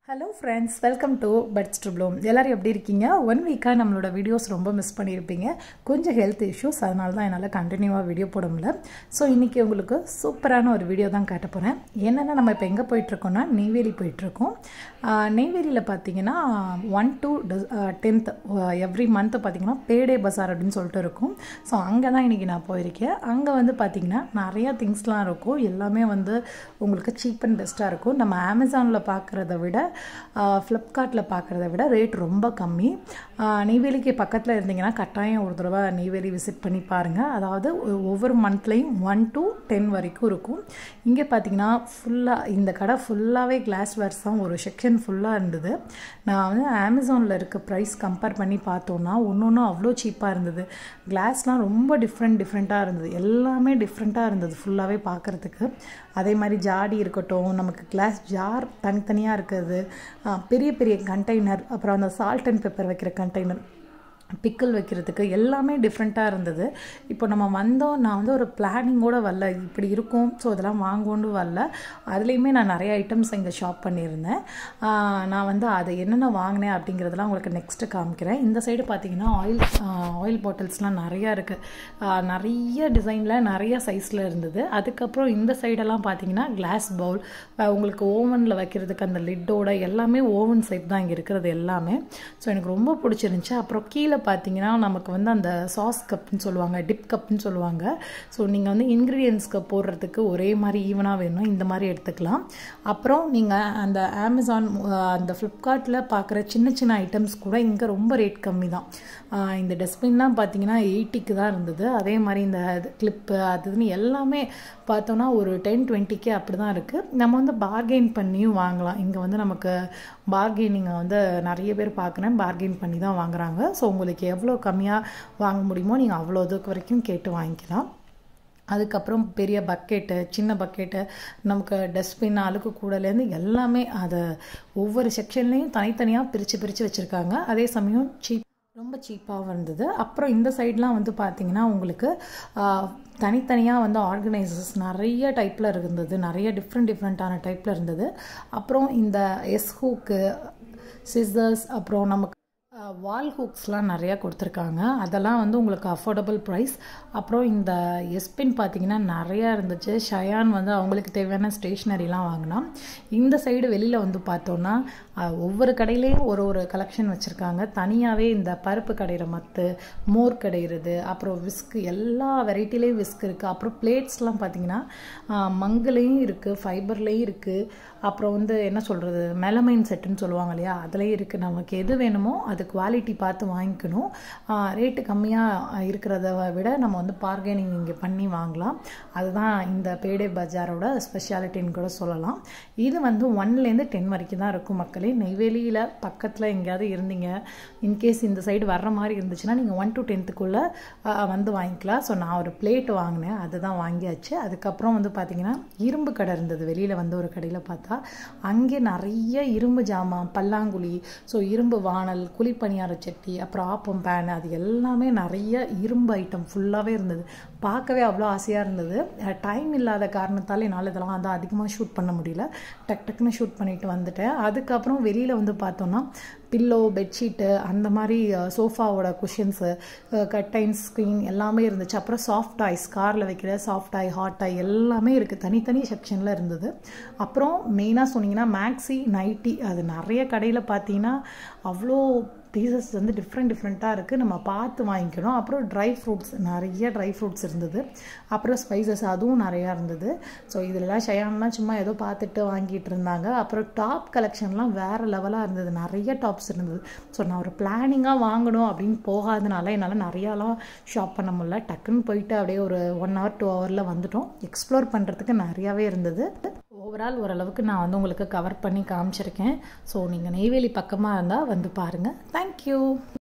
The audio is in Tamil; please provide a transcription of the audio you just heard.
hello friends welcome to Buds to Bloom எல்லோரும் எப்படி இருக்கீங்க ஒன் வீக்காக நம்மளோட வீடியோஸ் ரொம்ப மிஸ் பண்ணியிருப்பீங்க கொஞ்சம் ஹெல்த் இஷ்யூஸ் அதனால தான் என்னால் கண்டினியூவாக வீடியோ போட முடியல ஸோ இன்றைக்கி உங்களுக்கு சூப்பரான ஒரு வீடியோ தான் காட்ட போகிறேன் என்னென்னா நம்ம இப்போ எங்கே போயிட்டுருக்கோம்னா நெய்வேலி போயிட்டுருக்கோம் நெய்வேலியில் பார்த்தீங்கன்னா one to tenth every month பார்த்தீங்கன்னா பேடே பஸார் அப்படின்னு சொல்லிட்டு இருக்கும் ஸோ அங்கே தான் இன்றைக்கி நான் போயிருக்கேன் அங்கே வந்து பார்த்திங்கன்னா நிறையா திங்ஸ்லாம் இருக்கும் எல்லாமே வந்து உங்களுக்கு சீப் அண்ட் பெஸ்ட்டாக இருக்கும் நம்ம அமேசானில் பார்க்குறத விட ஃப்ளிப்கார்ட்டில் பார்க்குறத விட ரேட் ரொம்ப கம்மி நெய்வேலிக்கு பக்கத்தில் இருந்தீங்கன்னா கட்டாயம் ஒரு தடவை நெய்வேலி விசிட் பண்ணி பாருங்கள் அதாவது ஒவ்வொரு மந்த்லேயும் ஒன் டு டென் வரைக்கும் இருக்கும் இங்கே பார்த்தீங்கன்னா ஃபுல்லாக இந்த கடை ஃபுல்லாகவே கிளாஸ் வேர்ஸ் தான் ஒரு செக்ஷன் ஃபுல்லாக இருந்தது நான் வந்து அமேசானில் இருக்க ப்ரைஸ் கம்பேர் பண்ணி பார்த்தோன்னா ஒன்று ஒன்றும் அவ்வளோ சீப்பாக இருந்தது கிளாஸ்லாம் ரொம்ப டிஃப்ரெண்ட் டிஃப்ரெண்ட்டாக இருந்தது எல்லாமே டிஃப்ரெண்ட்டாக இருந்தது ஃபுல்லாகவே பார்க்குறதுக்கு அதே மாதிரி ஜாடி இருக்கட்டும் நமக்கு கிளாஸ் ஜார் தனித்தனியாக இருக்கிறது பெரிய பெரிய கண்டெய்னர் அப்புறம் அந்த சால்ட் அண்ட் பெப்பர் வைக்கிற கண்டெய்னர் பிக்கிள் வைக்கிறதுக்கு எல்லாமே டிஃப்ரெண்ட்டாக இருந்தது இப்போ நம்ம வந்தோம் நான் வந்து ஒரு பிளானிங்கோடு வரல இப்படி இருக்கும் ஸோ இதெல்லாம் வாங்கோண்டு வரல அதுலேயுமே நான் நிறைய ஐட்டம்ஸ் இங்கே ஷாப் பண்ணியிருந்தேன் நான் வந்து அதை என்னென்ன வாங்கினேன் அப்படிங்கிறதெல்லாம் உங்களுக்கு நெக்ஸ்ட்டு காமிக்கிறேன் இந்த சைடு பார்த்தீங்கன்னா ஆயில் ஆயில் பாட்டில்ஸ்லாம் நிறையா இருக்குது நிறைய டிசைனில் நிறைய சைஸில் இருந்தது அதுக்கப்புறம் இந்த சைடெல்லாம் பார்த்தீங்கன்னா கிளாஸ் பவுல் உங்களுக்கு ஓவனில் வைக்கிறதுக்கு அந்த லிட்டோட எல்லாமே ஓவன் சைட் தான் இங்கே இருக்கிறது எல்லாமே ஸோ எனக்கு ரொம்ப பிடிச்சிருந்துச்சி அப்புறம் கீழே பார்த்தீங்கன்னா நமக்கு வந்து அந்த சாஸ் கப்னு சொல்லுவாங்க டிப் கப்னு சொல்லுவாங்க ஸோ நீங்கள் வந்து இன்க்ரீடியன்ஸ்க்கு போடுறதுக்கு ஒரே மாதிரி ஈவனாக வேணும் இந்த மாதிரி எடுத்துக்கலாம் அப்புறம் நீங்கள் அந்த அமேசான் அந்த ஃப்ளிப்கார்ட்டில் பார்க்குற சின்ன சின்ன ஐட்டம்ஸ் கூட இங்கே ரொம்ப ரேட் கம்மி தான் இந்த டஸ்ட்பின்லாம் பார்த்தீங்கன்னா எயிட்டிக்கு தான் இருந்தது அதே மாதிரி இந்த கிளிப்பு அதுன்னு எல்லாமே பார்த்தோன்னா ஒரு டென் டுவெண்ட்டிக்கே அப்படி தான் இருக்குது நம்ம வந்து பார்கெயின் பண்ணியும் வாங்கலாம் இங்கே வந்து நமக்கு பார்கெனிங்கை வந்து நிறைய பேர் பார்க்குறேன் பார்கெயின் பண்ணி தான் வாங்குறாங்க ஸோ உங்களுக்கு எவ்வளோ கம்மியாக வாங்க முடியுமோ நீங்கள் அவ்வளோ இதுக்கு வரைக்கும் கேட்டு வாங்கிக்கலாம் அதுக்கப்புறம் பெரிய பக்கெட்டு சின்ன பக்கெட்டு நமக்கு டஸ்ட்பின் அழுக்கு கூடலேருந்து எல்லாமே அதை ஒவ்வொரு செக்ஷன்லேயும் தனித்தனியாக பிரித்து பிரித்து வச்சுருக்காங்க அதே சமயம் சீப் ரொம்ப சீப்பாகவும் இருந்தது அப்புறம் இந்த சைட்லாம் வந்து பார்த்திங்கன்னா உங்களுக்கு தனித்தனியாக வந்து ஆர்கனைசர்ஸ் நிறைய டைப்பில் இருந்தது நிறைய டிஃப்ரெண்ட் டிஃப்ரெண்ட்டான டைப்பில் இருந்தது அப்புறம் இந்த எஸ் ஹூக்கு சிசர்ஸ் அப்புறம் நமக்கு வால் ஹூக்ஸ்லாம் நிறையா கொடுத்துருக்காங்க அதெல்லாம் வந்து உங்களுக்கு அஃபோர்டபுள் ப்ரைஸ் அப்புறம் இந்த எஸ்பின் பார்த்தீங்கன்னா நிறையா இருந்துச்சு ஷயான் வந்து அவங்களுக்கு தேவையான ஸ்டேஷ்னரிலாம் வாங்கினா இந்த சைடு வெளியில் வந்து பார்த்தோன்னா ஒவ்வொரு கடையிலையும் ஒரு ஒரு கலெக்ஷன் வச்சுருக்காங்க தனியாகவே இந்த பருப்பு கடையிற மத்து மோர் கடையிறது அப்புறம் விஸ்க் எல்லா வெரைட்டிலையும் விஸ்க் இருக்குது அப்புறம் பிளேட்ஸ்லாம் பார்த்தீங்கன்னா மங்குலேயும் இருக்குது ஃபைபர்லேயும் இருக்குது அப்புறம் வந்து என்ன சொல்கிறது மெலமைன் செட்டுன்னு சொல்லுவாங்க இல்லையா அதுலேயும் இருக்குது நமக்கு எது வேணுமோ அது குவாலிட்டி பார்த்து வாங்கிக்கணும் ரேட்டு கம்மியாக இருக்கிறத விட நம்ம வந்து பார்கெனிங் இங்கே பண்ணி வாங்கலாம் அதுதான் இந்த பேடே பஜாரோட ஸ்பெஷாலிட்டின்னு கூட சொல்லலாம் இது வந்து ஒன்லேருந்து டென் வரைக்கும் தான் இருக்கும் மக்களே நெய்வேலியில் பக்கத்தில் எங்கேயாவது இருந்தீங்க இன்கேஸ் இந்த சைடு வர்ற மாதிரி இருந்துச்சுன்னா நீங்கள் ஒன் டு டென்த்துக்குள்ளே வந்து வாங்கிக்கலாம் ஸோ நான் ஒரு பிளேட் வாங்கினேன் அதுதான் வாங்கியாச்சு அதுக்கப்புறம் வந்து பார்த்திங்கன்னா இரும்பு கடை இருந்தது வெளியில் வந்து ஒரு கடையில் பார்த்தா அங்கே நிறைய இரும்பு ஜாமான் பல்லாங்குழி ஸோ இரும்பு வானல் குழிப்பணியார சட்டி அப்புறம் ஆப்பம் பேன் அது எல்லாமே நிறைய இரும்பு ஐட்டம் ஃபுல்லாகவே இருந்தது பார்க்கவே அவ்வளோ ஆசையாக இருந்தது டைம் இல்லாத காரணத்தால் என்னால் இதெல்லாம் வந்து அதிகமாக ஷூட் பண்ண முடியல டக் டக்குன்னு ஷூட் பண்ணிட்டு வந்துட்டேன் அதுக்கப்புறம் வெளியில் வந்து பார்த்தோன்னா பில்லோ பெட்ஷீட்டு அந்த மாதிரி சோஃபாவோட குஷன்ஸு கட்டைன் ஸ்க்ரீன் எல்லாமே இருந்துச்சு அப்புறம் சாஃப்ட் டாய்ஸ் காரில் வைக்கிற சாஃப்ட் டாய் ஹாட் டாய் எல்லாமே இருக்குது தனித்தனி செக்ஷனில் இருந்தது அப்புறம் மெயினாக சொன்னீங்கன்னா மேக்ஸி நைட்டி அது நிறைய கடையில் பார்த்தீங்கன்னா அவ்வளோ பீசஸ் வந்து டிஃப்ரெண்ட் டிஃப்ரெண்ட்டாக இருக்குது நம்ம பார்த்து வாங்கிக்கணும் அப்புறம் ட்ரை ஃப்ரூட்ஸ் நிறைய ட்ரை ஃப்ரூட்ஸ் இருந்தது அப்புறம் ஸ்பைசஸ் அதுவும் நிறையா இருந்தது ஸோ இதெல்லாம் ஷயான்லாம் சும்மா ஏதோ பார்த்துட்டு வாங்கிட்டு இருந்தாங்க அப்புறம் டாப் கலெக்ஷன்லாம் வேறு லெவலாக இருந்தது நிறைய டாப்ஸ் இருந்தது ஸோ நான் ஒரு பிளானிங்காக வாங்கணும் அப்படின்னு போகாதனால என்னால் நிறையாலாம் ஷாப் பண்ண முடியல டக்குன்னு போயிட்டு அப்படியே ஒரு ஒன் ஹவர் டூ ஹவரில் வந்துட்டோம் எக்ஸ்ப்ளோர் பண்ணுறதுக்கு நிறையாவே இருந்தது ஓவரால் ஓரளவுக்கு நான் வந்து உங்களுக்கு கவர் பண்ணி காமிச்சிருக்கேன் ஸோ நீங்கள் நெய்வேலி பக்கமாக இருந்தால் வந்து பாருங்கள் தேங்க்யூ